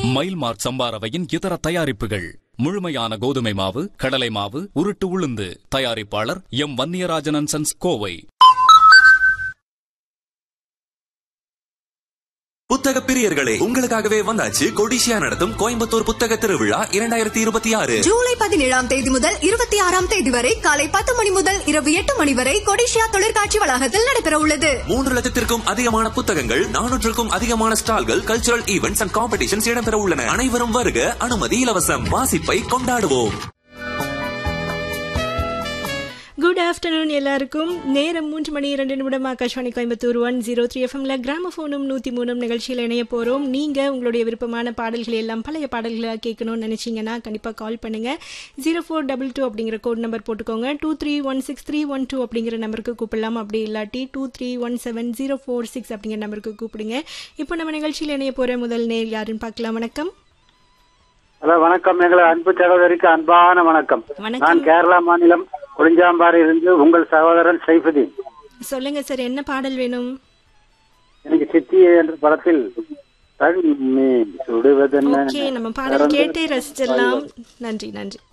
மைல்மார்க் சம்பாரவையின் இதர தயாரிப்புகள் முழுமையான கோதுமை மாவு கடலை மாவு உருட்டு உளுந்து தயாரிப்பாளர் எம் வன்னியராஜன் சன்ஸ் கோவை புத்தக பிரியர்களே உங்களுக்காகவே வந்தாச்சு கொடிசியா நடத்தும் கோயம்புத்தூர் புத்தக திருவிழா இரண்டாயிரத்தி இருபத்தி ஆறு ஜூலை பதினேழாம் தேதி முதல் இருபத்தி ஆறாம் தேதி வரை காலை பத்து மணி முதல் இரவு எட்டு மணி வரை கொடிஷியா தொழிற்காட்சி வளாகத்தில் நடைபெற உள்ளது மூன்று லட்சத்திற்கும் அதிகமான புத்தகங்கள் நானூற்றுக்கும் அதிகமான ஸ்டால்கள் கல்ச்சுரல் ஈவெண்ட்ஸ் அண்ட் காம்படிஷன்ஸ் இடம்பெற உள்ளன அனைவரும் வருக அனுமதி இலவசம் வாசிப்பை கொண்டாடுவோம் குட் ஆஃப்டர்நூன் எல்லாருக்கும் நேரம் மூன்று மணி இரண்டு நிமிடம் Akashvani Coimbatore one zero three எஃப்எம்ல கிராமஃபோனும் நூற்றி மூணும் நிகழ்ச்சியில் இணைய போகிறோம் நீங்கள் உங்களுடைய விருப்பமான பாடல்கள் எல்லாம் பழைய பாடல்களாக கேட்கணும்னு நினச்சிங்கன்னா கண்டிப்பாக கால் பண்ணுங்கள் ஜீரோ ஃபோர் டபுள் டூ அப்படிங்கிற கோட் நம்பர் போட்டுக்கோங்க two three one six three one two அப்படிங்கிற நம்பருக்கு கூப்பிடலாம் அப்படி இல்லாட்டி two three one seven zero four six அப்படிங்கிற நம்பருக்கு கூப்பிடுங்க இப்போ நம்ம நிகழ்ச்சியில் இணைய போகிற முதல் நேர் யாருன்னு பார்க்கலாம் வணக்கம் ஹலோ வணக்கம் எங்களை அன்பு சகோதரிக்கு அன்பான வணக்கம் வணக்கம். நான் கேரளா மாநிலம் குறிஞ்சாம்பாறை இருந்து உங்கள் சகோதரன் சைஃபுதீன் சொல்லுங்க சார் என்ன பாடல் வேணும் எனக்கு சித்தி என்ற படத்தில் தகுமி சுடுவதென்ன ஓகே நம்ம பாடல் கேட்டே ரசிச்சிடலாம் நன்றி நன்றி